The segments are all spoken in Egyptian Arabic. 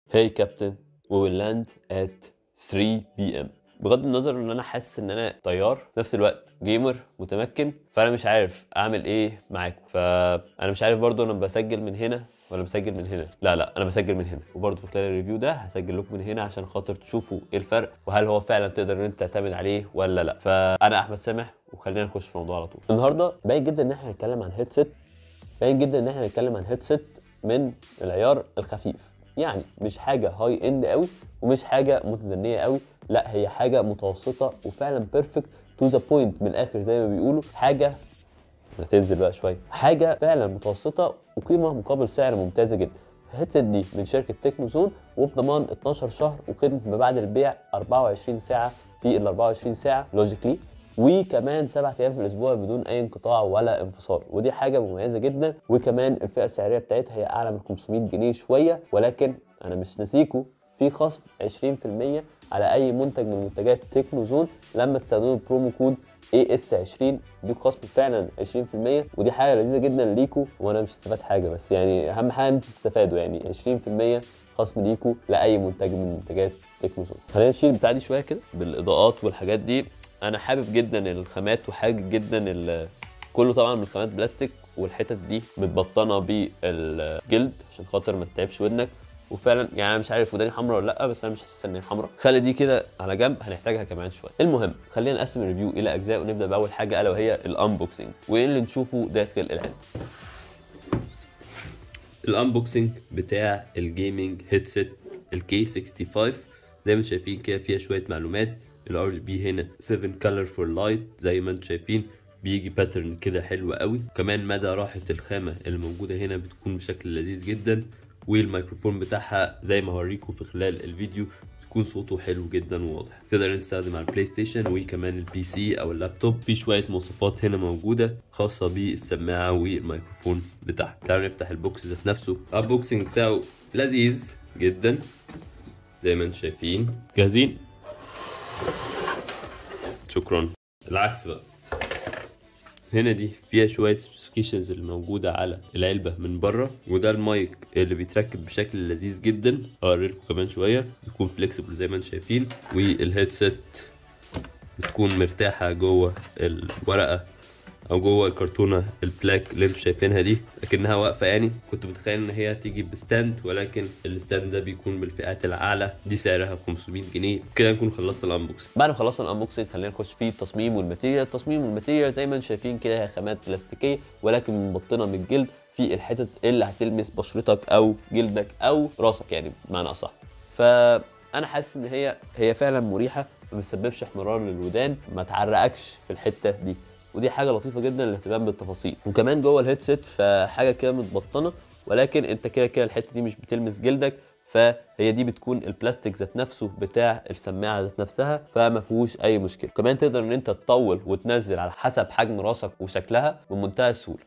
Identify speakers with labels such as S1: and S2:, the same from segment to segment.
S1: Hey Captain, we will land at 3 p.m. بغض النظر ان انا حاسس ان انا طيار في نفس الوقت جيمر متمكن فانا مش عارف اعمل ايه معاكم فانا مش عارف برضو انا بسجل من هنا ولا بسجل من هنا لا لا انا بسجل من هنا وبرضو في خلال الريفيو ده هسجل لكم من هنا عشان خاطر تشوفوا ايه الفرق وهل هو فعلا تقدر ان انت تعتمد عليه ولا لا فانا احمد سامح وخلينا نخش في الموضوع على طول النهارده باين جدا ان احنا هنتكلم عن هيدسيت باين جدا ان احنا هنتكلم عن هيدسيت من العيار الخفيف يعني مش حاجه هاي اند قوي ومش حاجه متدنيه قوي لا هي حاجه متوسطه وفعلا بيرفكت تو ذا بوينت من الاخر زي ما بيقولوا حاجه ما تنزل بقى شويه حاجه فعلا متوسطه وقيمه مقابل سعر ممتازه جدا الهيدسيت دي من شركه تكنو زون وبضمان 12 شهر وخدمه ما بعد البيع 24 ساعه في ال 24 ساعه لوجيكلي وكمان سبع ايام في الاسبوع بدون اي انقطاع ولا انفصال ودي حاجه مميزه جدا وكمان الفئه السعريه بتاعتها هي اعلى من 500 جنيه شويه ولكن انا مش ناسيكو في خصم 20% على اي منتج من منتجات تكنو زون لما تستخدموا البرومو كود اي اس 20 دي خصم فعلا 20% ودي حاجه لذيذه جدا ليكو وانا مش هستفاد حاجه بس يعني اهم حاجه انتوا تستفادوا يعني 20% خصم ليكو لاي منتج من منتجات تكنو زون خلينا نشيل البتاع دي شويه كده بالاضاءات والحاجات دي انا حابب جدا الخامات وحابب جدا ال- كله طبعا من خامات بلاستيك والحتت دي متبطنه بالجلد عشان خاطر ما تتعبش ودنك وفعلا يعني انا مش عارف وداني حمراء ولا لا بس انا مش حاسس ان هي حمراء خلي دي كده على جنب هنحتاجها كمان شويه المهم خلينا نقسم الريفيو الى اجزاء ونبدا باول حاجه الا وهي الانبوكسنج وايه اللي نشوفه داخل العلبه الانبوكسنج بتاع الجيمنج هيدسيت الكي 65 زي ما انتم شايفين كده فيها شويه معلومات الار جي بي هنا 7 كلر فور لايت زي ما انتم شايفين بيجي باترن كده حلو قوي كمان مدى راحه الخامه اللي موجوده هنا بتكون بشكل لذيذ جدا والميكروفون بتاعها زي ما هوريكم في خلال الفيديو يكون صوته حلو جدا وواضح تقدر نستخدم على البلاي ستيشن وكمان البي سي او اللابتوب في شويه مواصفات هنا موجوده خاصه بالسماعه والميكروفون بتاعها تعالوا نفتح البوكس ذات نفسه البوكسنج بتاعه لذيذ جدا زي ما انتم شايفين جاهزين شكرا العكس بقى هنا دي فيها شويه سبيسيفيكيشنز اللي موجوده على العلبه من بره وده المايك اللي بيتركب بشكل لذيذ جدا اوريلكم كمان شويه بيكون فليكسبل زي ما انتم شايفين والهيدسيت بتكون مرتاحه جوه الورقه او جوه الكرتونه البلاك اللي انتم شايفينها دي لكنها واقفه يعني كنت متخيل ان هي تيجي بستاند ولكن الستاند ده بيكون بالفئات الاعلى دي سعرها 500 جنيه كده نكون خلصنا الانبوكسنج بعد ما خلصنا الانبوكسنج خلينا نخش في التصميم والماتيريال التصميم والماتيريال زي ما انتم شايفين كده هي خامات بلاستيكيه ولكن مبطنه من الجلد في الحتت اللي هتلمس بشرتك او جلدك او راسك يعني بمعنى اصح فانا حاسس ان هي هي فعلا مريحه ما بتسببش احمرار للودان ما تعرقكش في الحته دي ودي حاجه لطيفه جدا الاهتمام بالتفاصيل وكمان جوه الهيدسيت فحاجه كده متبطنه ولكن انت كده كده الحته دي مش بتلمس جلدك فهي دي بتكون البلاستيك ذات نفسه بتاع السماعه ذات نفسها فما فيهوش اي مشكله كمان تقدر ان انت تطول وتنزل على حسب حجم راسك وشكلها بمنتهى السهوله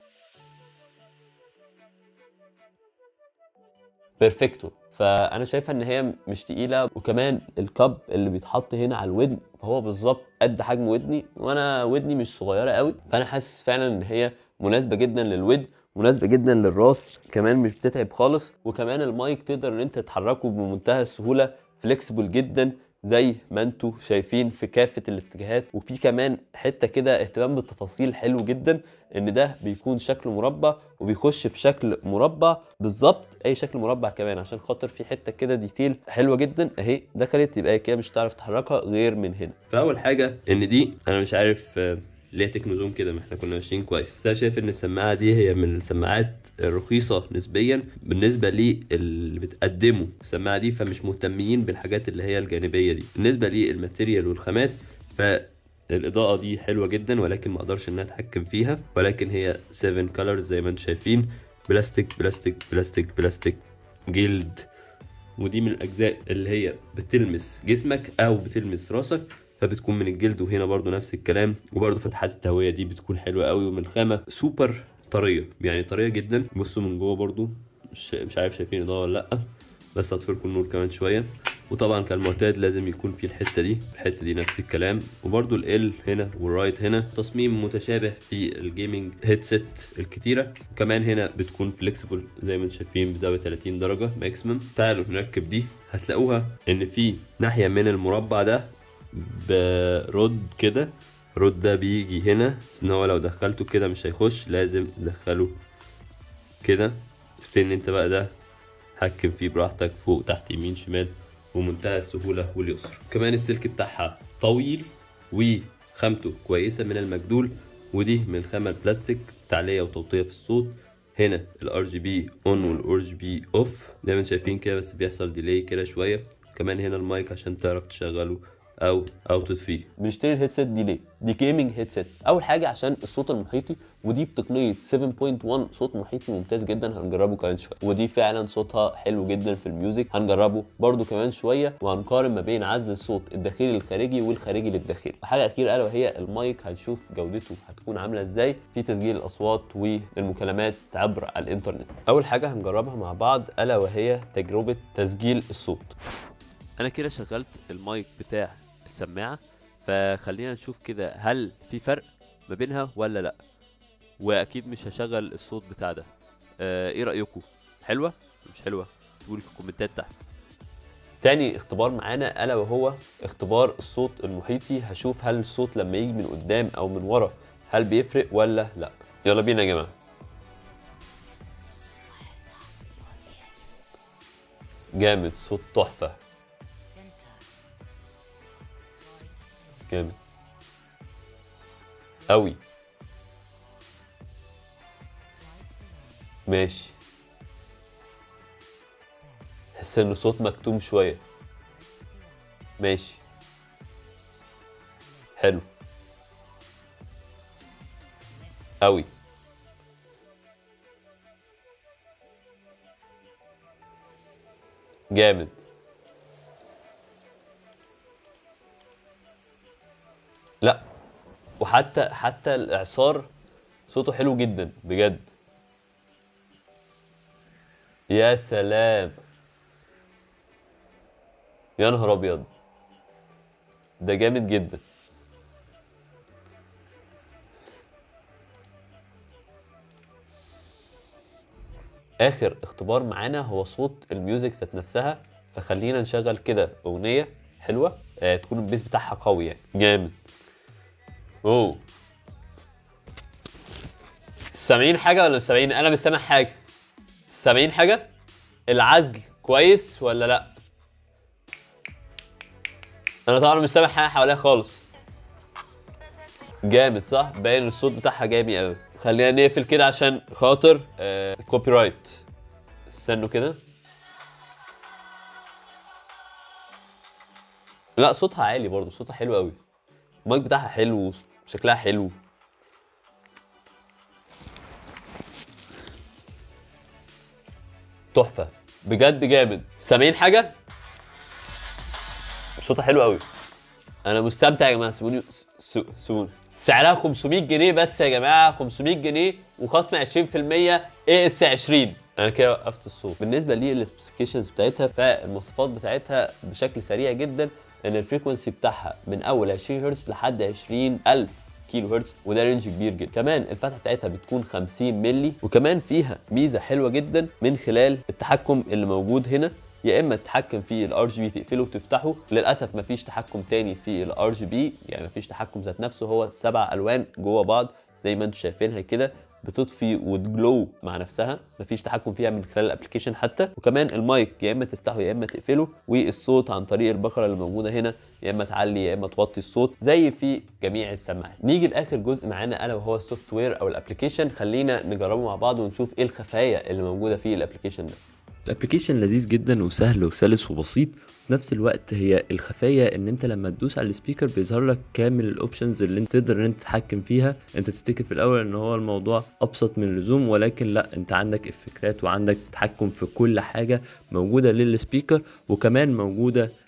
S1: بيرفكتو فانا شايفها ان هي مش تقيله وكمان الكب اللي بيتحط هنا على الودن فهو بالظبط قد حجم ودني وانا ودني مش صغيره قوي فانا حاسس فعلا ان هي مناسبه جدا للودن مناسبه جدا للراس كمان مش بتتعب خالص وكمان المايك تقدر ان انت تحركه بمنتهى السهوله فليكسبل جدا زي ما انتوا شايفين في كافه الاتجاهات وفي كمان حته كده اهتمام بالتفاصيل حلو جدا ان ده بيكون شكل مربع وبيخش في شكل مربع بالظبط اي شكل مربع كمان عشان خاطر في حته كده ديتيل حلوه جدا اهي دخلت يبقى كده مش هتعرف تحركها غير من هنا فاول حاجه ان دي انا مش عارف آه، ليه تكنو زوم كده ما احنا كنا ماشيين كويس بس انا شايف ان السماعه دي هي من السماعات الرخيصه نسبيا بالنسبه للي بتقدمه السماعه دي فمش مهتمين بالحاجات اللي هي الجانبيه دي بالنسبه للماتيريال والخامات ف الاضاءه دي حلوه جدا ولكن ما اقدرش ان أنا اتحكم فيها ولكن هي 7 كولرز زي ما انتم شايفين بلاستيك بلاستيك بلاستيك بلاستيك جلد ودي من الاجزاء اللي هي بتلمس جسمك او بتلمس راسك فبتكون من الجلد وهنا برضو نفس الكلام وبرضو فتحات التهويه دي بتكون حلوه قوي ومن خامه سوبر طريه يعني طريه جدا بصوا من جوه برضو مش مش عارف شايفين اضاءه ولا لا بس هطفي لكم النور كمان شويه وطبعا كالمعتاد لازم يكون في الحته دي الحته دي نفس الكلام وبرده ال هنا والرايت هنا تصميم متشابه في الجيمنج هيدسيت الكتيره وكمان هنا بتكون فليكسبل زي ما انتم شايفين بزاويه 30 درجه ماكسيمم تعالوا نركب دي هتلاقوها ان في ناحيه من المربع ده برد كده رد ده بيجي هنا بس ان هو لو دخلته كده مش هيخش لازم تدخله كده تبتدي ان انت بقى ده حكم فيه براحتك فوق تحت يمين شمال بمنتهى السهولة واليسر كمان السلك بتاعها طويل وخامته كويسة من المجدول ودي من خامة البلاستيك تعلية وتوطية في الصوت هنا الار جي بي اون والار جي بي اوف زي ما انتم شايفين كده بس بيحصل ديلي كده شوية كمان هنا المايك عشان تعرف تشغله او او تطفيه بنشتري الهيدسيت دي ليه دي جيمنج هيدسيت اول حاجه عشان الصوت المحيطي ودي بتقنيه 7.1 صوت محيطي ممتاز جدا هنجربه كمان شويه ودي فعلا صوتها حلو جدا في الميوزك هنجربه برده كمان شويه وهنقارن ما بين عزل الصوت الداخلي للخارجي والخارجي للداخلي وحاجه اخيره الا وهي المايك هنشوف جودته هتكون عامله ازاي في تسجيل الاصوات والمكالمات عبر الانترنت اول حاجه هنجربها مع بعض الا وهي تجربه تسجيل الصوت انا كده شغلت المايك بتاع السماعه فخلينا نشوف كده هل في فرق ما بينها ولا لا واكيد مش هشغل الصوت بتاع ده آه ايه رايكم حلوه مش حلوه اكتبوا لي في الكومنتات تحت تاني اختبار معانا الا وهو اختبار الصوت المحيطي هشوف هل الصوت لما يجي من قدام او من ورا هل بيفرق ولا لا يلا بينا يا جماعه جامد صوت تحفه جامد أوي ماشي حس انه صوت مكتوم شوية ماشي حلو أوي جامد لا وحتى حتى الاعصار صوته حلو جدا بجد يا سلام يا نهار ابيض ده جامد جدا اخر اختبار معانا هو صوت الميوزك ذات نفسها فخلينا نشغل كده اغنيه حلوه آه تكون البيس بتاعها قوي يعني جامد اوه سامعين حاجة ولا مش سامعين؟ أنا مش سامع حاجة. سامعين حاجة؟ العزل كويس ولا لأ؟ أنا طبعا مش سامع حاجة حواليا خالص. جامد صح؟ باين الصوت بتاعها جامد قوي. خلينا نقفل كده عشان خاطر آه كوبي رايت. استنوا كده. لا صوتها عالي برضه صوتها حلو قوي. المايك بتاعها حلو شكلها حلو تحفه بجد جامد سامعين حاجه صوتها حلو قوي انا مستمتع يا جماعه سيبوني سيبوني سعرها 500 جنيه بس يا جماعه 500 جنيه وخصم 20% اي اس 20 انا كده وقفت الصوت بالنسبه للسبيسيفيكيشنز بتاعتها فالمواصفات بتاعتها بشكل سريع جدا ان الفريكونسي بتاعها من اول 20 هرتز لحد 20000 كيلو هرتز وده رينج كبير جدا كمان الفتحه بتاعتها بتكون 50 مللي وكمان فيها ميزه حلوه جدا من خلال التحكم اللي موجود هنا يا اما تتحكم في الار جي بي تقفله وتفتحه للاسف مفيش تحكم تاني في الار جي بي يعني مفيش تحكم ذات نفسه هو سبع الوان جوه بعض زي ما انتم شايفينها كده بتطفي وتجلو مع نفسها مفيش تحكم فيها من خلال الابلكيشن حتى وكمان المايك يا اما تفتحه يا اما تقفله والصوت عن طريق البقره اللي موجوده هنا يا اما تعلي يا اما توطي الصوت زي في جميع السماعات نيجي لاخر جزء معانا الا وهو السوفت وير او الابلكيشن خلينا نجربه مع بعض ونشوف ايه الخفايا اللي موجوده في الابلكيشن ده
S2: الابلكيشن لذيذ جدا وسهل وسلس وبسيط في نفس الوقت هي الخفايا ان انت لما تدوس على السبيكر بيظهر لك كامل الاوبشنز اللي انت تقدر ان انت تتحكم فيها انت تفتكر في الاول ان هو الموضوع ابسط من اللزوم ولكن لا انت عندك افكتات وعندك تحكم في كل حاجه موجوده للسبيكر وكمان موجوده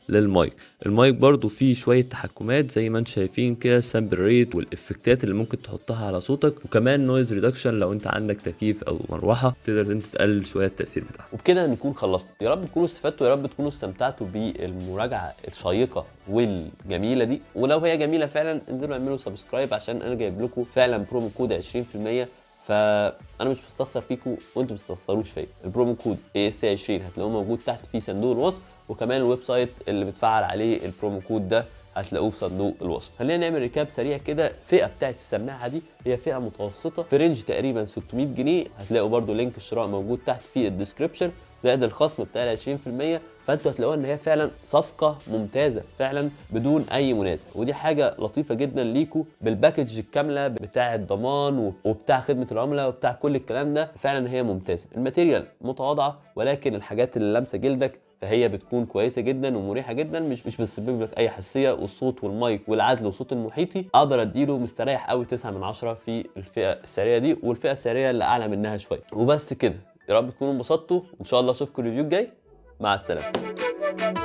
S2: للمايك المايك برضو فيه شويه تحكمات زي ما انتم شايفين كده سامبل ريت والافكتات اللي ممكن تحطها على صوتك وكمان نويز ريدكشن لو انت عندك تكييف او مروحه تقدر انت تقلل شويه التاثير بتاعها
S1: وبكده نكون خلصنا يا رب تكونوا استفدتوا يا رب تكونوا استمتعتوا بالمراجعه الشيقه والجميله دي ولو هي جميله فعلا انزلوا اعملوا سبسكرايب عشان انا جايب لكم فعلا برومو كود 20% فانا مش بستخسر فيكم وانتم ما بتستخسروش فيا البرومو كود اي اس 20 هتلاقوه موجود تحت في صندوق الوصف وكمان الويب سايت اللي بتفعل عليه البرومو كود ده هتلاقوه في صندوق الوصف خلينا نعمل ريكاب سريع كده الفئه بتاعت السماعه دي هي فئه متوسطه في رينج تقريبا 600 جنيه هتلاقوا برده لينك الشراء موجود تحت في الديسكربشن زائد الخصم بتاع ال 20% فانتوا هتلاقوها ان هي فعلا صفقه ممتازه فعلا بدون اي منازع ودي حاجه لطيفه جدا ليكوا بالباكج الكامله بتاع الضمان وبتاع خدمه العملاء وبتاع كل الكلام ده فعلا هي ممتازه الماتيريال متواضعه ولكن الحاجات اللي لامسه جلدك فهي بتكون كويسه جدا ومريحه جدا مش مش بتسبب لك اي حساسيه والصوت والمايك والعزل والصوت المحيطي اقدر اديله مستريح قوي 9 من 10 في الفئه السعريه دي والفئه السعريه اللي اعلى منها شويه وبس كده يا رب تكونوا انبسطتوا وان شاء الله اشوفكم الريفيو الجاي مع السلامه